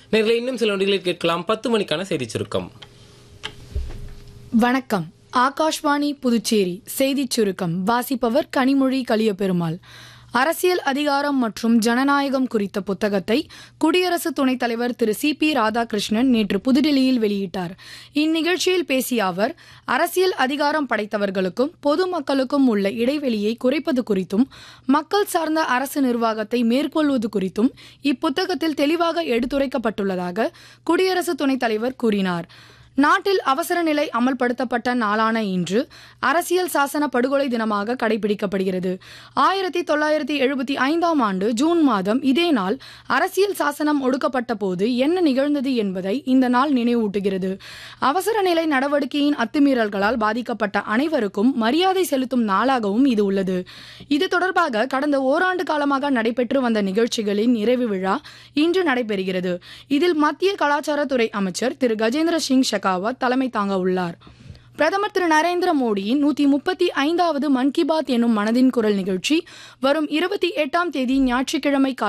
நேர்களை இன்னும் சில நொடிகளில் கேட்கலாம் பத்து மணிக்கான செய்தி சுருக்கம் வணக்கம் ஆகாஷ்வாணி புதுச்சேரி செய்திச் சுருக்கம் வாசிப்பவர் கனிமொழி கலியபெருமாள் அரசியல் அதிகாரம் மற்றும் ஜனநாயகம் குறித்த புத்தகத்தை குடியரசு துணைத் தலைவர் திரு சி பி ராதாகிருஷ்ணன் நேற்று புதுடில்லியில் வெளியிட்டார் இந்நிகழ்ச்சியில் பேசிய அவர் அரசியல் அதிகாரம் படைத்தவர்களுக்கும் பொதுமக்களுக்கும் உள்ள இடைவெளியை குறைப்பது குறித்தும் மக்கள் சார்ந்த அரசு நிர்வாகத்தை மேற்கொள்வது குறித்தும் இப்புத்தகத்தில் தெளிவாக எடுத்துரைக்கப்பட்டுள்ளதாக குடியரசு துணைத் தலைவர் கூறினார் நாட்டில் அவசர நிலை அமல்படுத்தப்பட்ட நாளான இன்று அரசியல் சாசன படுகொலை தினமாக கடைபிடிக்கப்படுகிறது ஆயிரத்தி தொள்ளாயிரத்தி எழுபத்தி ஐந்தாம் ஆண்டு ஜூன் மாதம் இதே நாள் அரசியல் சாசனம் ஒடுக்கப்பட்ட போது என்ன நிகழ்ந்தது என்பதை இந்த நாள் நினைவூட்டுகிறது அவசர நிலை நடவடிக்கையின் அத்துமீறல்களால் பாதிக்கப்பட்ட அனைவருக்கும் மரியாதை செலுத்தும் நாளாகவும் இது உள்ளது இது தொடர்பாக கடந்த ஓராண்டு காலமாக நடைபெற்று வந்த நிகழ்ச்சிகளின் நிறைவு விழா இன்று நடைபெறுகிறது இதில் மத்திய கலாச்சாரத்துறை அமைச்சர் திரு கஜேந்திர சிங் ஷெகாவத் தலைமை தாங்க உள்ளார் பிரதமர் திரு நரேந்திர மோடியின் நூத்தி முப்பத்தி ஐந்தாவது மன் கி பாத் என்னும் மனதின் குரல் நிகழ்ச்சி வரும் இருபத்தி எட்டாம் தேதி ஞாயிற்றுக்கிழமை